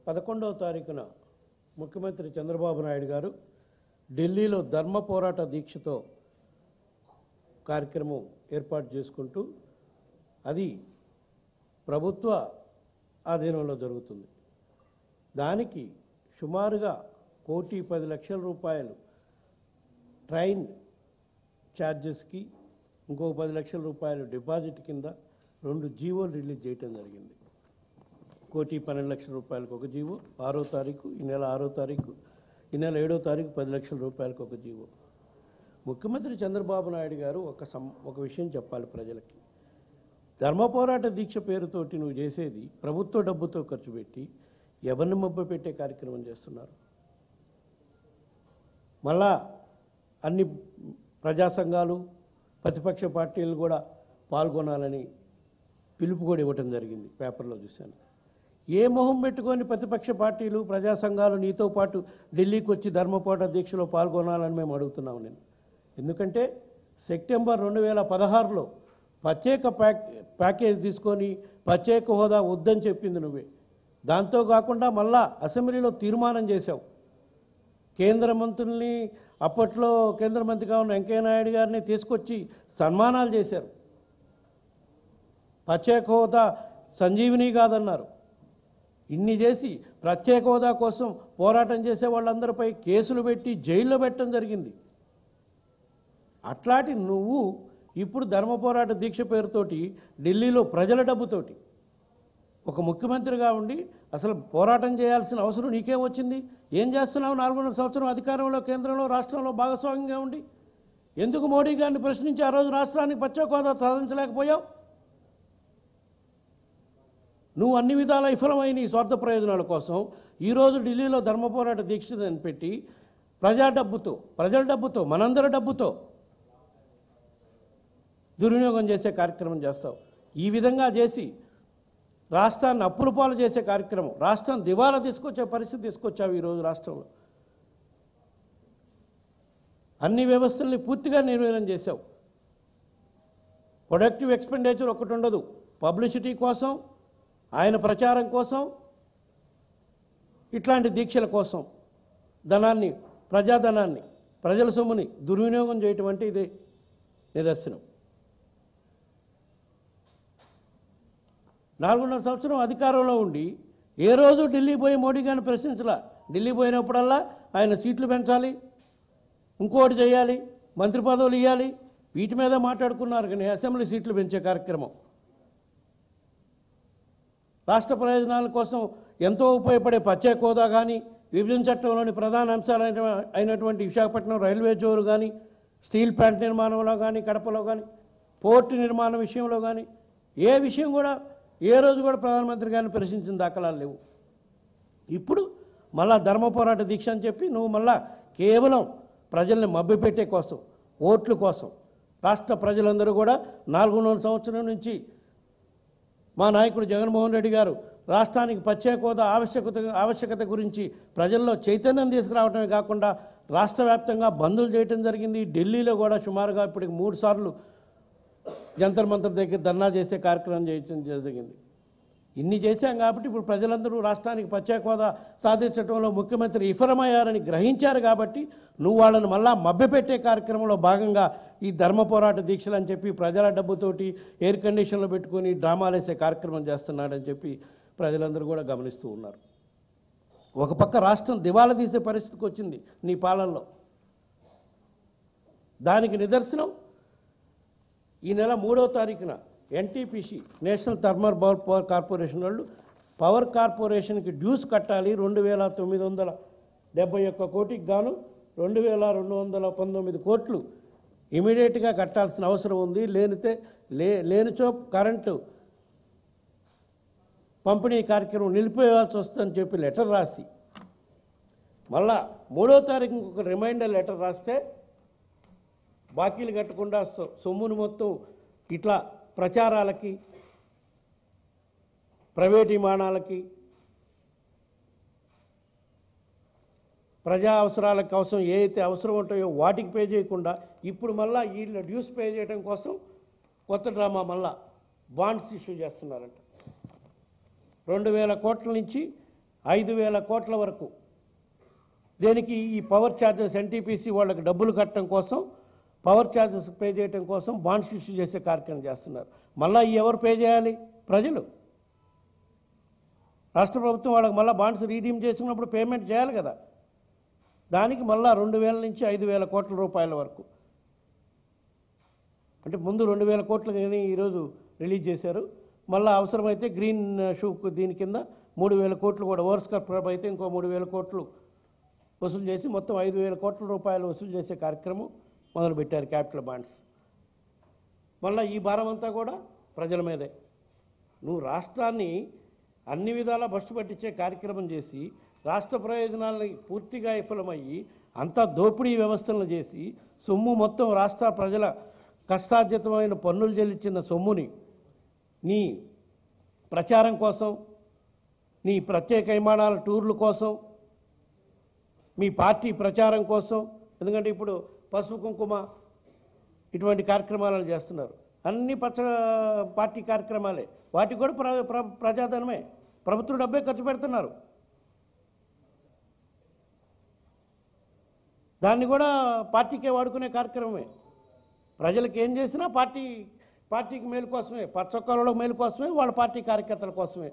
పదకొండవ తారీఖున ముఖ్యమంత్రి చంద్రబాబు నాయుడు గారు ఢిల్లీలో ధర్మ పోరాట దీక్షతో కార్యక్రమం ఏర్పాటు చేసుకుంటూ అది ప్రభుత్వ ఆధీనంలో జరుగుతుంది దానికి సుమారుగా కోటి పది లక్షల రూపాయలు ట్రైన్ ఛార్జెస్కి ఇంకో పది లక్షల రూపాయలు డిపాజిట్ కింద రెండు జీవోలు రిలీజ్ చేయటం జరిగింది కోటి పన్నెండు లక్షల రూపాయలకు ఒక జీవో ఆరో తారీఖు ఈ నెల ఆరో తారీఖు ఈ నెల ఏడో తారీఖు పది లక్షల రూపాయలకు ఒక జీవో ముఖ్యమంత్రి చంద్రబాబు నాయుడు గారు ఒక సం ఒక విషయం చెప్పాలి ప్రజలకి ధర్మ పోరాట దీక్ష పేరుతోటి నువ్వు చేసేది ప్రభుత్వ డబ్బుతో ఖర్చు పెట్టి ఎవరిని మబ్బ పెట్టే కార్యక్రమం చేస్తున్నారు మళ్ళా అన్ని ప్రజా సంఘాలు ప్రతిపక్ష పార్టీలు కూడా పాల్గొనాలని పిలుపు కూడా ఇవ్వటం జరిగింది పేపర్లో చూశాను ఏ మొహం పెట్టుకొని ప్రతిపక్ష పార్టీలు ప్రజా సంఘాలు నీతో పాటు ఢిల్లీకి వచ్చి ధర్మపోట దీక్షలో పాల్గొనాలని మేము అడుగుతున్నాం నేను ఎందుకంటే సెప్టెంబర్ రెండు వేల పదహారులో ప్రత్యేక ప్యాక్ ప్యాకేజ్ తీసుకొని ప్రత్యేక హోదా వద్దని చెప్పింది నువ్వే దాంతో కాకుండా మళ్ళా అసెంబ్లీలో తీర్మానం చేశావు కేంద్ర మంత్రుల్ని అప్పట్లో కేంద్ర మంత్రిగా ఉన్న వెంకయ్యనాయుడు గారిని తీసుకొచ్చి సన్మానాలు చేశారు ప్రత్యేక హోదా సంజీవిని కాదన్నారు ఇన్ని చేసి ప్రత్యేక హోదా కోసం పోరాటం చేసే వాళ్ళందరిపై కేసులు పెట్టి జైల్లో పెట్టడం జరిగింది అట్లాంటి నువ్వు ఇప్పుడు ధర్మ పోరాట దీక్ష పేరుతోటి ఢిల్లీలో ప్రజల డబ్బుతోటి ఒక ముఖ్యమంత్రిగా ఉండి అసలు పోరాటం చేయాల్సిన అవసరం నీకేం వచ్చింది ఏం చేస్తున్నావు నాలుగున్నర సంవత్సరం అధికారంలో కేంద్రంలో రాష్ట్రంలో భాగస్వామ్యంగా ఉండి ఎందుకు మోడీ గారిని ప్రశ్నించి ఆ రోజు రాష్ట్రానికి ప్రత్యేక హోదా సాధించలేకపోయావు నువ్వు అన్ని విధాల విఫలమైన నీ స్వార్థ ప్రయోజనాల కోసం ఈరోజు ఢిల్లీలో ధర్మ పోరాట దీక్ష అని పెట్టి ప్రజా డబ్బుతో ప్రజల డబ్బుతో మనందరి డబ్బుతో దుర్వినియోగం చేసే కార్యక్రమం చేస్తావు ఈ విధంగా చేసి రాష్ట్రాన్ని అప్పుల పాలు చేసే కార్యక్రమం రాష్ట్రం దివాలా తీసుకొచ్చే పరిస్థితి తీసుకొచ్చావు ఈరోజు రాష్ట్రంలో అన్ని వ్యవస్థల్ని పూర్తిగా నిర్వీర్యం చేశావు ప్రొడక్టివ్ ఎక్స్పెండిచర్ ఒకటి ఉండదు పబ్లిసిటీ కోసం ఆయన ప్రచారం కోసం ఇట్లాంటి దీక్షల కోసం ధనాన్ని ప్రజాధనాన్ని ప్రజల సొమ్ముని దుర్వినియోగం చేయటం అంటే ఇదే నిదర్శనం నాలుగున్నర సంవత్సరం అధికారంలో ఉండి ఏ రోజు ఢిల్లీ పోయి మోడీ గారిని ప్రశ్నించలా ఢిల్లీ పోయినప్పుడల్లా ఆయన సీట్లు పెంచాలి ఇంకోటి చేయాలి మంత్రి పదవులు ఇవ్వాలి వీటి మీద మాట్లాడుకున్నారు కానీ అసెంబ్లీ సీట్లు పెంచే కార్యక్రమం రాష్ట్ర ప్రయోజనాల కోసం ఎంతో ఉపయోగపడే ప్రత్యేక హోదా కానీ విభజన చట్టంలోని ప్రధాన అంశాలైన అయినటువంటి విశాఖపట్నం రైల్వే జోరు కానీ స్టీల్ ప్లాంట్ నిర్మాణంలో కానీ కడపలో కానీ పోర్టు నిర్మాణం విషయంలో కానీ ఏ విషయం కూడా ఏ రోజు కూడా ప్రధానమంత్రి గారిని ప్రశ్నించిన దాఖలాలు లేవు ఇప్పుడు మళ్ళా ధర్మ పోరాట దీక్ష అని చెప్పి నువ్వు మళ్ళా కేవలం ప్రజల్ని మభ్యపెట్టే కోసం ఓట్ల కోసం రాష్ట్ర ప్రజలందరూ కూడా నాలుగున్నర సంవత్సరం నుంచి మా నాయకుడు జగన్మోహన్ రెడ్డి గారు రాష్ట్రానికి ప్రత్యేక హోదా ఆవశ్యకత ఆవశ్యకత గురించి ప్రజల్లో చైతన్యం తీసుకురావడమే కాకుండా రాష్ట్ర వ్యాప్తంగా బందులు చేయటం జరిగింది ఢిల్లీలో కూడా సుమారుగా ఇప్పటికి మూడు సార్లు జంతర్ మంతర్ దగ్గర ధర్నా చేసే కార్యక్రమం చేయటం జరిగింది ఇన్ని చేశాం కాబట్టి ఇప్పుడు ప్రజలందరూ రాష్ట్రానికి ప్రత్యేక హోదా సాధించడంలో ముఖ్యమంత్రి విఫలమయ్యారని గ్రహించారు కాబట్టి నువ్వు వాళ్ళని మళ్ళా మభ్యపెట్టే కార్యక్రమంలో భాగంగా ఈ ధర్మ పోరాట దీక్షలు అని చెప్పి ప్రజల డబ్బుతోటి ఎయిర్ కండిషన్లో పెట్టుకొని డ్రామాలు వేసే కార్యక్రమం చేస్తున్నాడని చెప్పి ప్రజలందరూ కూడా గమనిస్తూ ఉన్నారు ఒక పక్క రాష్ట్రం దివాలా తీసే పరిస్థితికి వచ్చింది నీ పాలనలో దానికి నిదర్శనం ఈ నెల మూడో తారీఖున NTPC National Thermal Power Power Corporation వాళ్ళు పవర్ కార్పొరేషన్కి డ్యూస్ కట్టాలి రెండు వేల తొమ్మిది వందల డెబ్బై ఒక్క కోటికి గాను రెండు వేల రెండు వందల పంతొమ్మిది కోట్లు ఇమీడియట్గా కట్టాల్సిన అవసరం ఉంది లేనితే లే లేనిచో కరెంటు పంపిణీ కార్యక్రమం నిలిపివేయాల్సి వస్తుందని చెప్పి లెటర్ రాసి మళ్ళా మూడో తారీఖు ఒక రిమైండర్ లెటర్ రాస్తే బాకీలు కట్టకుండా సొ- సొమ్మును మొత్తం ఇట్లా ప్రచారాలకి ప్రైవేట్ విమానాలకి ప్రజా అవసరాలకు కోసం ఏ అయితే అవసరం ఉంటాయో వాటికి పే చేయకుండా ఇప్పుడు మళ్ళా వీళ్ళ డ్యూస్ పే చేయడం కోసం కొత్త డ్రామా మళ్ళా బాండ్స్ ఇష్యూ చేస్తున్నారంట రెండు వేల కోట్ల నుంచి ఐదు వేల కోట్ల వరకు దేనికి ఈ పవర్ ఛార్జెస్ ఎన్టీపీసీ వాళ్ళకి డబ్బులు కట్టడం కోసం పవర్ ఛార్జెస్ పే చేయడం కోసం బాండ్స్ ఇష్యూ చేసే కార్యక్రమం చేస్తున్నారు మళ్ళీ ఈ ఎవరు పే చేయాలి ప్రజలు రాష్ట్ర ప్రభుత్వం వాళ్ళకి మళ్ళీ బాండ్స్ రీడీమ్ చేసుకున్నప్పుడు పేమెంట్ చేయాలి కదా దానికి మళ్ళా రెండు వేల నుంచి ఐదు వేల కోట్ల రూపాయల వరకు అంటే ముందు రెండు వేల కోట్లు కానీ ఈరోజు రిలీజ్ చేశారు మళ్ళీ అవసరమైతే గ్రీన్ షూ దీని కింద మూడు వేల కోట్లు కూడా ఓవర్స్ కప్ అయితే ఇంకో మూడు వేల కోట్లు వసూలు చేసి మొత్తం ఐదు వేల కోట్ల రూపాయలు వసూలు చేసే కార్యక్రమం మొదలుపెట్టారు క్యాపిటల్ బాండ్స్ మళ్ళీ ఈ భారం అంతా కూడా ప్రజల మీదే నువ్వు రాష్ట్రాన్ని అన్ని విధాలా బస్సు పట్టించే కార్యక్రమం చేసి రాష్ట్ర ప్రయోజనాలని పూర్తిగా విఫలమయ్యి అంతా దోపిడీ వ్యవస్థలను చేసి సొమ్ము మొత్తం రాష్ట్ర ప్రజల కష్టార్జితమైన పన్నులు చెల్లించిన సొమ్ముని నీ ప్రచారం కోసం నీ ప్రత్యేక విమానాల టూర్ల కోసం మీ పార్టీ ప్రచారం కోసం ఎందుకంటే ఇప్పుడు పసుపు కుంకుమ ఇటువంటి కార్యక్రమాలను చేస్తున్నారు అన్ని పచ్చ పార్టీ కార్యక్రమాలే వాటికి కూడా ప్ర ప్ర ప్రజాధనమే ప్రభుత్వ డబ్బే ఖర్చు పెడుతున్నారు దాన్ని కూడా పార్టీకే వాడుకునే కార్యక్రమమే ప్రజలకు ఏం చేసినా పార్టీ పార్టీకి మేలు కోసమే పచ్చొక్కలలో మేలు కోసమే వాళ్ళ పార్టీ కార్యకర్తల కోసమే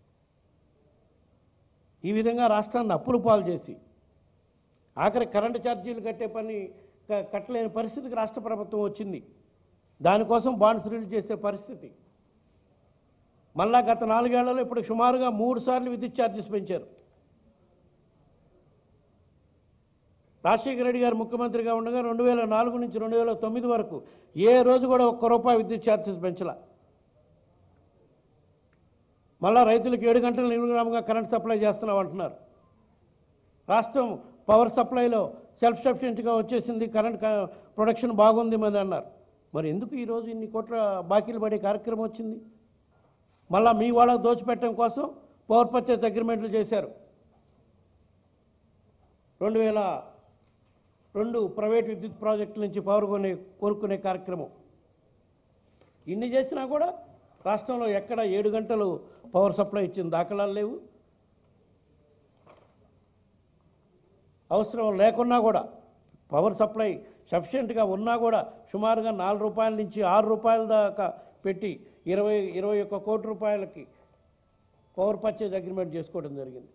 ఈ విధంగా రాష్ట్రాన్ని అప్పులు పాలు చేసి ఆఖరి కరెంటు ఛార్జీలు కట్టే పని క- కట్టలేని పరిస్థితికి రాష్ట్ర ప్రభుత్వం వచ్చింది దానికోసం బాండ్స్ రిలీజ్ చేసే పరిస్థితి మళ్ళా గత నాలుగేళ్లలో ఇప్పుడు సుమారుగా మూడు సార్లు విద్యుత్ ఛార్జెస్ పెంచారు రాజశేఖర రెడ్డి గారు ముఖ్యమంత్రిగా ఉండగా రెండు వేల నాలుగు నుంచి రెండు వేల తొమ్మిది వరకు ఏ రోజు కూడా ఒక్క రూపాయి విద్యుత్ ఛార్జెస్ పెంచలా మళ్ళా రైతులకు ఏడు గంటల నిర్విరామంగా కరెంట్ సప్లై చేస్తున్నాం అంటున్నారు రాష్ట్రం పవర్ సప్లైలో సెల్ఫ్ సఫిషియెంట్గా వచ్చేసింది కరెంట్ క- ప్రొడక్షన్ బాగుంది మరి అన్నారు మరి ఎందుకు ఈరోజు ఇన్ని కోట్ల బాకీలు పడే కార్యక్రమం వచ్చింది మళ్ళా మీ వాళ్ళకు దోచిపెట్టడం కోసం పవర్ పర్చేస్ అగ్రిమెంట్లు చేశారు రెండు వేల రెండు ప్రైవేట్ విద్యుత్ ప్రాజెక్టుల నుంచి పవర్ కొనే కొనుక్కునే కార్యక్రమం ఇన్ని చేసినా కూడా రాష్ట్రంలో ఎక్కడ ఏడు గంటలు పవర్ సప్లై ఇచ్చిన దాఖలాలు లేవు అవసరం లేకున్నా కూడా పవర్ సప్లై సఫిషియెంట్గా ఉన్నా కూడా సుమారుగా నాలుగు రూపాయల నుంచి ఆరు రూపాయల దాకా పెట్టి ఇరవై ఇరవై ఒక్క కోటి రూపాయలకి పవర్ పర్చేజ్ అగ్రిమెంట్ చేసుకోవడం జరిగింది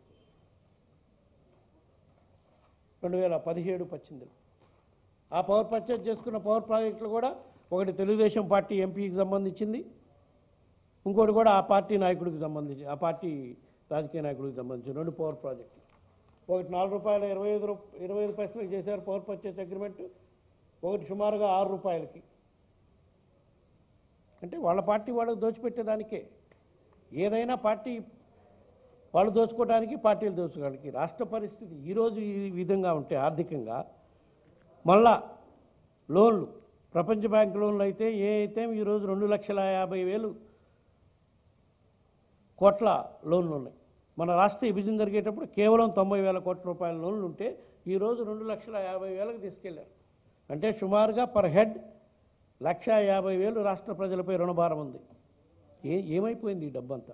రెండు వేల పదిహేడు పద్దెనిమిదిలో ఆ పవర్ పర్చేజ్ చేసుకున్న పవర్ ప్రాజెక్టులు కూడా ఒకటి తెలుగుదేశం పార్టీ ఎంపీకి సంబంధించింది ఇంకోటి కూడా ఆ పార్టీ నాయకుడికి సంబంధించి ఆ పార్టీ రాజకీయ నాయకుడికి సంబంధించి రెండు పవర్ ప్రాజెక్టులు ఒకటి నాలుగు రూపాయల ఇరవై ఐదు రూ ఇరవై ఐదు పైసలకు చేశారు పవర్ పర్చేస్ అగ్రిమెంట్ ఒకటి సుమారుగా ఆరు రూపాయలకి అంటే వాళ్ళ పార్టీ వాళ్ళకి దోచిపెట్టేదానికే ఏదైనా పార్టీ వాళ్ళు దోచుకోవడానికి పార్టీలు దోచుకోవడానికి రాష్ట్ర పరిస్థితి ఈరోజు ఈ విధంగా ఉంటే ఆర్థికంగా మళ్ళా లోన్లు ప్రపంచ బ్యాంక్ లోన్లు అయితే ఏ అయితే ఈరోజు రెండు లక్షల యాభై వేలు కోట్ల లోన్లు ఉన్నాయి మన రాష్ట్ర విభజన జరిగేటప్పుడు కేవలం తొంభై వేల కోట్ల రూపాయల లోన్లు ఉంటే ఈరోజు రెండు లక్షల యాభై వేలకు తీసుకెళ్లారు అంటే సుమారుగా పర్ హెడ్ లక్ష యాభై వేలు రాష్ట్ర ప్రజలపై రుణభారం ఉంది ఏ ఏమైపోయింది ఈ డబ్బంతా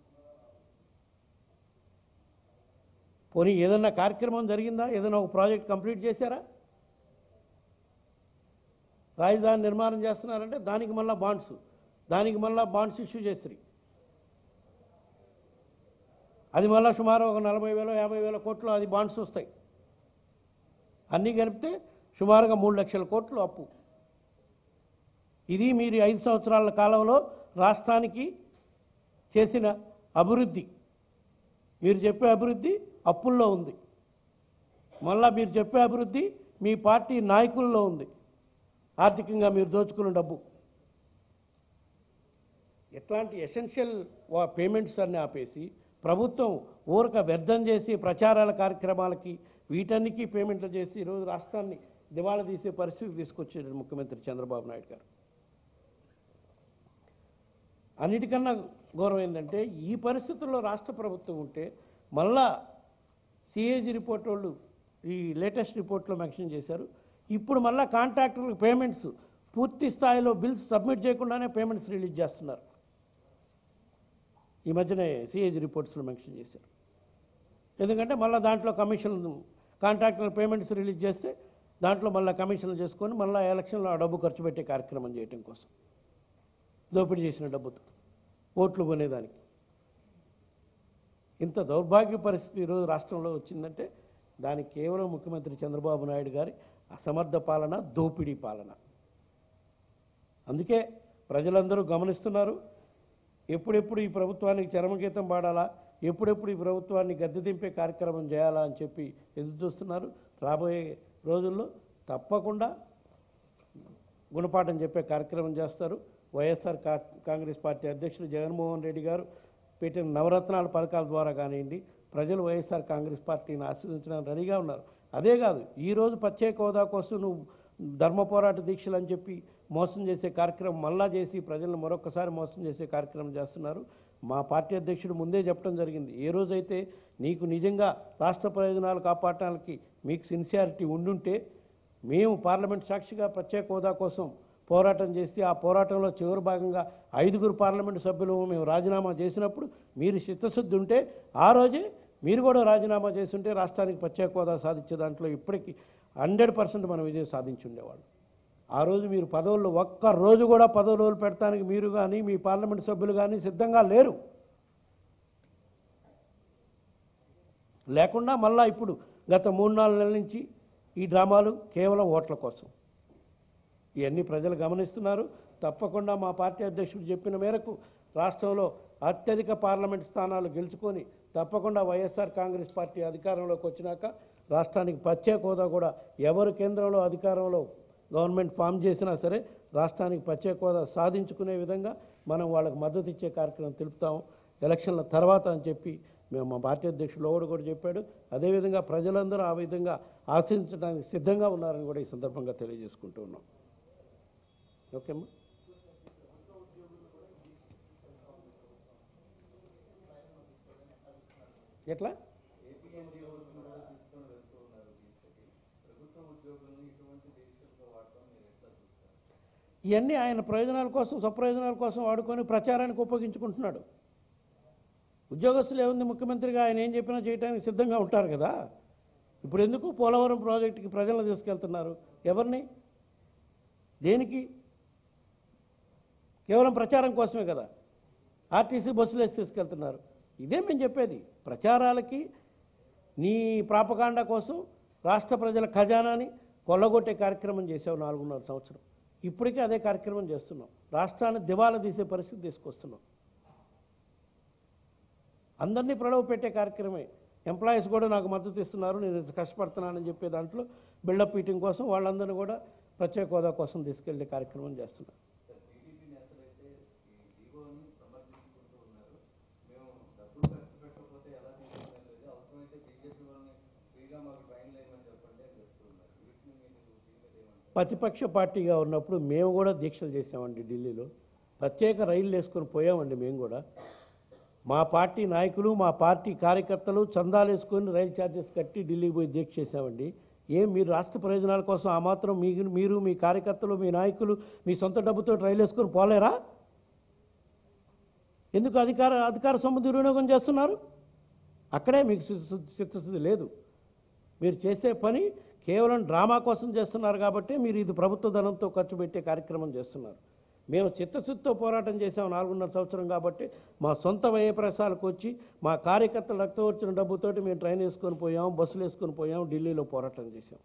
పోనీ ఏదన్నా కార్యక్రమం జరిగిందా ఏదైనా ఒక ప్రాజెక్ట్ కంప్లీట్ చేశారా రాజధాని నిర్మాణం చేస్తున్నారంటే దానికి మళ్ళా బాండ్స్ దానికి మళ్ళా బాండ్స్ ఇష్యూ చేస్తారు అది మళ్ళా సుమారు ఒక నలభై వేల యాభై వేల కోట్లు అది బాండ్స్ వస్తాయి అన్నీ కలిపితే సుమారుగా మూడు లక్షల కోట్లు అప్పు ఇది మీరు ఐదు సంవత్సరాల కాలంలో రాష్ట్రానికి చేసిన అభివృద్ధి మీరు చెప్పే అభివృద్ధి అప్పుల్లో ఉంది మళ్ళా మీరు చెప్పే అభివృద్ధి మీ పార్టీ నాయకుల్లో ఉంది ఆర్థికంగా మీరు దోచుకున్న డబ్బు ఎట్లాంటి ఎసెన్షియల్ పేమెంట్స్ అన్ని ఆపేసి ప్రభుత్వం ఊరక వ్యర్థం చేసి ప్రచారాల కార్యక్రమాలకి వీటన్నికి పేమెంట్లు చేసి ఈరోజు రాష్ట్రాన్ని దివాళా తీసే పరిస్థితి తీసుకొచ్చాడు ముఖ్యమంత్రి చంద్రబాబు నాయుడు గారు అన్నిటికన్నా గౌరవం ఏంటంటే ఈ పరిస్థితుల్లో రాష్ట్ర ప్రభుత్వం ఉంటే మళ్ళా సిఏజీ రిపోర్ట్ వాళ్ళు ఈ లేటెస్ట్ రిపోర్ట్లో మెన్షన్ చేశారు ఇప్పుడు మళ్ళా కాంట్రాక్టర్లకు పేమెంట్స్ పూర్తి స్థాయిలో బిల్స్ సబ్మిట్ చేయకుండానే పేమెంట్స్ రిలీజ్ చేస్తున్నారు ఈ మధ్యనే సిఏజీ రిపోర్ట్స్లో మెన్షన్ చేశారు ఎందుకంటే మళ్ళీ దాంట్లో కమిషన్ కాంట్రాక్టర్ పేమెంట్స్ రిలీజ్ చేస్తే దాంట్లో మళ్ళీ కమిషన్లు చేసుకొని మళ్ళీ ఎలక్షన్లో ఆ డబ్బు ఖర్చు పెట్టే కార్యక్రమం చేయటం కోసం దోపిడీ చేసిన డబ్బుతో ఓట్లు కొనేదానికి ఇంత దౌర్భాగ్య పరిస్థితి ఈరోజు రాష్ట్రంలో వచ్చిందంటే దానికి కేవలం ముఖ్యమంత్రి చంద్రబాబు నాయుడు గారి అసమర్థ పాలన దోపిడీ పాలన అందుకే ప్రజలందరూ గమనిస్తున్నారు ఎప్పుడెప్పుడు ఈ ప్రభుత్వానికి చరమగీతం పాడాలా ఎప్పుడెప్పుడు ఈ ప్రభుత్వాన్ని గద్దె దింపే కార్యక్రమం చేయాలా అని చెప్పి ఎదురు చూస్తున్నారు రాబోయే రోజుల్లో తప్పకుండా గుణపాఠం చెప్పే కార్యక్రమం చేస్తారు వైఎస్ఆర్ కా- కాంగ్రెస్ పార్టీ అధ్యక్షులు జగన్మోహన్ రెడ్డి గారు పెట్టిన నవరత్నాల పథకాల ద్వారా కానివ్వండి ప్రజలు వైఎస్ఆర్ కాంగ్రెస్ పార్టీని ఆశీర్వదించడానికి రెడీగా ఉన్నారు అదే కాదు ఈరోజు ప్రత్యేక హోదా కోసం నువ్వు ధర్మ పోరాట దీక్షలు అని చెప్పి మోసం చేసే కార్యక్రమం మళ్ళా చేసి ప్రజలను మరొకసారి మోసం చేసే కార్యక్రమం చేస్తున్నారు మా పార్టీ అధ్యక్షుడు ముందే చెప్పడం జరిగింది ఏ రోజైతే నీకు నిజంగా రాష్ట్ర ప్రయోజనాలు కాపాడటానికి మీకు సిన్సియారిటీ ఉండుంటే మేము పార్లమెంట్ సాక్షిగా ప్రత్యేక హోదా కోసం పోరాటం చేసి ఆ పోరాటంలో చివరి భాగంగా ఐదుగురు పార్లమెంటు సభ్యులు మేము రాజీనామా చేసినప్పుడు మీరు చిత్తశుద్ధి ఉంటే ఆ రోజే మీరు కూడా రాజీనామా చేస్తుంటే రాష్ట్రానికి ప్రత్యేక హోదా సాధించే దాంట్లో ఇప్పటికీ హండ్రెడ్ పర్సెంట్ మనం విజయం సాధించి ఉండేవాళ్ళు ఆ రోజు మీరు పదవుల్లో ఒక్క రోజు కూడా పదవులు పెడతానికి మీరు కానీ మీ పార్లమెంట్ సభ్యులు కానీ సిద్ధంగా లేరు లేకుండా మళ్ళా ఇప్పుడు గత మూడు నాలుగు నెలల నుంచి ఈ డ్రామాలు కేవలం ఓట్ల కోసం ఇవన్నీ ప్రజలు గమనిస్తున్నారు తప్పకుండా మా పార్టీ అధ్యక్షుడు చెప్పిన మేరకు రాష్ట్రంలో అత్యధిక పార్లమెంట్ స్థానాలు గెలుచుకొని తప్పకుండా వైఎస్ఆర్ కాంగ్రెస్ పార్టీ అధికారంలోకి వచ్చినాక రాష్ట్రానికి ప్రత్యేక హోదా కూడా ఎవరు కేంద్రంలో అధికారంలో గవర్నమెంట్ ఫామ్ చేసినా సరే రాష్ట్రానికి ప్రత్యేక హోదా సాధించుకునే విధంగా మనం వాళ్ళకి మద్దతు ఇచ్చే కార్యక్రమం తెలుపుతాము ఎలక్షన్ల తర్వాత అని చెప్పి మేము మా పార్టీ అధ్యక్షులు ఒకడు కూడా చెప్పాడు అదేవిధంగా ప్రజలందరూ ఆ విధంగా ఆశించడానికి సిద్ధంగా ఉన్నారని కూడా ఈ సందర్భంగా తెలియజేసుకుంటూ ఉన్నాం ఓకే అమ్మా ఎట్లా ఇవన్నీ ఆయన ప్రయోజనాల కోసం స్వప్రయోజనాల కోసం వాడుకొని ప్రచారానికి ఉపయోగించుకుంటున్నాడు ఉద్యోగస్తులు ఏముంది ముఖ్యమంత్రిగా ఆయన ఏం చెప్పినా చేయడానికి సిద్ధంగా ఉంటారు కదా ఇప్పుడు ఎందుకు పోలవరం ప్రాజెక్టుకి ప్రజలను తీసుకెళ్తున్నారు ఎవరిని దేనికి కేవలం ప్రచారం కోసమే కదా ఆర్టీసీ బస్సులు వేసి తీసుకెళ్తున్నారు ఇదే మేము చెప్పేది ప్రచారాలకి నీ ప్రాపకాండ కోసం రాష్ట్ర ప్రజల ఖజానాని కొల్లగొట్టే కార్యక్రమం చేసావు నాలుగున్నర సంవత్సరం ఇప్పటికీ అదే కార్యక్రమం చేస్తున్నాం రాష్ట్రాన్ని దివాలా తీసే పరిస్థితి తీసుకొస్తున్నాం అందరినీ ప్రలోభ పెట్టే కార్యక్రమే ఎంప్లాయీస్ కూడా నాకు మద్దతు ఇస్తున్నారు నేను ఇంత కష్టపడుతున్నానని చెప్పే దాంట్లో బిల్డప్ మీటింగ్ కోసం వాళ్ళందరినీ కూడా ప్రత్యేక హోదా కోసం తీసుకెళ్లే కార్యక్రమం చేస్తున్నాను టీడీపీ నేతలైతే ఈ జీవోని సమర్థించుకుంటూ ఉన్నారు మేము డబ్బులు ఖర్చు పెట్టకపోతే ఎలా తీసుకునేది అవసరమైతే బీజేపీ వాళ్ళని ఫ్రీగా మాకు ఫైన్ వేయమని చెప్పండి అని చెప్తున్నారు వీటిని మీరు దీని మీద ఏమంటారు ప్రతిపక్ష పార్టీగా ఉన్నప్పుడు మేము కూడా దీక్షలు చేసామండి ఢిల్లీలో ప్రత్యేక రైళ్ళు వేసుకొని పోయామండి మేము కూడా మా పార్టీ నాయకులు మా పార్టీ కార్యకర్తలు చందాలు వేసుకొని రైలు ఛార్జెస్ కట్టి ఢిల్లీకి పోయి దీక్ష చేశామండి ఏం మీరు రాష్ట్ర ప్రయోజనాల కోసం ఆ మాత్రం మీ మీరు మీ కార్యకర్తలు మీ నాయకులు మీ సొంత డబ్బుతో రైలు వేసుకొని పోలేరా ఎందుకు అధికార అధికార సొమ్ము దుర్వినియోగం చేస్తున్నారు అక్కడే మీకు చిత్తశుద్ధి చిత్తశుద్ధి లేదు మీరు చేసే పని కేవలం డ్రామా కోసం చేస్తున్నారు కాబట్టి మీరు ఇది ప్రభుత్వ ధనంతో ఖర్చు పెట్టే కార్యక్రమం చేస్తున్నారు మేము చిత్తశుద్ధితో పోరాటం చేసాం నాలుగున్నర సంవత్సరం కాబట్టి మా సొంత వ్యయ ప్రసాలకు వచ్చి మా కార్యకర్తలు రక్తం వచ్చిన డబ్బుతోటి మేము ట్రైన్ వేసుకొని పోయాం బస్సులు వేసుకొని పోయాం ఢిల్లీలో పోరాటం చేసాం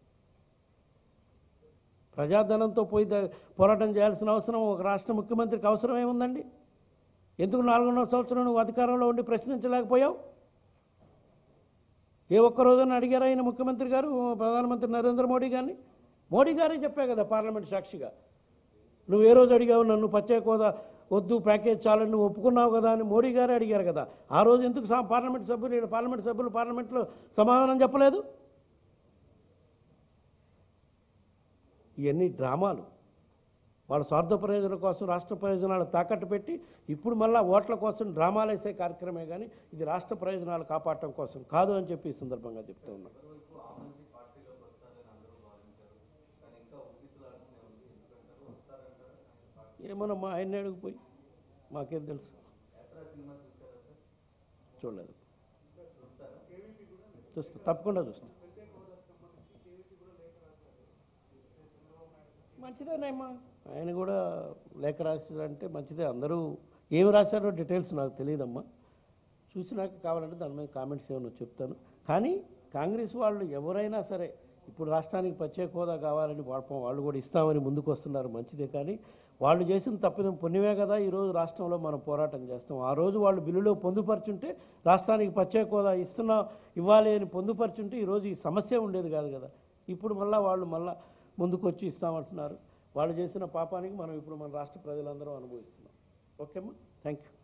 ప్రజాధనంతో పోయి ద- పోరాటం చేయాల్సిన అవసరం ఒక రాష్ట్ర ముఖ్యమంత్రికి అవసరం ఏముందండి ఎందుకు నాలుగున్నర సంవత్సరం నువ్వు అధికారంలో ఉండి ప్రశ్నించలేకపోయావు ఏ ఒక్క రోజున అడిగారు ఆయన ముఖ్యమంత్రి గారు ప్రధానమంత్రి నరేంద్ర మోడీ గారిని మోడీ గారే చెప్పా కదా పార్లమెంట్ సాక్షిగా నువ్వు ఏ రోజు అడిగావు నన్ను ప్రత్యేక హోదా వద్దు ప్యాకేజ్ చాలని నువ్వు ఒప్పుకున్నావు కదా అని మోడీ గారే అడిగారు కదా ఆ రోజు ఎందుకు సా- పార్లమెంట్ సభ్యులు ఈడ పార్లమెంట్ సభ్యులు పార్లమెంట్లో సమాధానం చెప్పలేదు ఇవన్నీ డ్రామాలు వాళ్ళ స్వార్థ ప్రయోజనం కోసం రాష్ట్ర ప్రయోజనాలు తాకట్టు పెట్టి ఇప్పుడు మళ్ళా ఓట్ల కోసం డ్రామాలు వేసే కార్యక్రమే కానీ ఇది రాష్ట్ర ప్రయోజనాలు కాపాడటం కోసం కాదు అని చెప్పి ఈ సందర్భంగా చెప్తూ ఉన్నాను మరోవైపు ఆమంచి పార్టీలోకి వస్తారని అందరూ భావించారు కానీ ఇంకా ఊగిసలాడుతూనే ఉంది ఎందుకంటారు వస్తారంటారు ఆయన పార్టీ ఏమోనమ్మా ఆయన అడిగిపోయి మాకేం తెలుసు యాత్రా సినిమా చూసారా సార్ చూడలేదు చూస్తారా చూస్తాం తప్పకుండా చూస్తాం మంచిదేనేమ్మా ఆయన కూడా లేఖ రాశారంటే మంచిదే అందరూ ఏం రాశారో డీటెయిల్స్ నాకు తెలియదమ్మా చూసినాక కావాలంటే దాని మీద కామెంట్స్ ఏమైనా చెప్తాను కానీ కాంగ్రెస్ వాళ్ళు ఎవరైనా సరే ఇప్పుడు రాష్ట్రానికి ప్రత్యేక హోదా కావాలని పాపం వాళ్ళు కూడా ఇస్తామని ముందుకు వస్తున్నారు మంచిదే కానీ వాళ్ళు చేసిన తప్పిదం పుణ్యమే కదా ఈరోజు రాష్ట్రంలో మనం పోరాటం చేస్తాం ఆ రోజు వాళ్ళు బిల్లులో పొందుపరుచుంటే రాష్ట్రానికి ప్రత్యేక హోదా ఇస్తున్నా ఇవ్వాలి అని పొందుపరుచుంటే ఈరోజు ఈ సమస్య ఉండేది కాదు కదా ఇప్పుడు మళ్ళీ వాళ్ళు మళ్ళీ ముందుకు వచ్చి ఇస్తామంటున్నారు వాళ్ళు చేసిన పాపానికి మనం ఇప్పుడు మన రాష్ట్ర ప్రజలందరం అనుభవిస్తున్నాం ఓకేమ్మా థ్యాంక్ యూ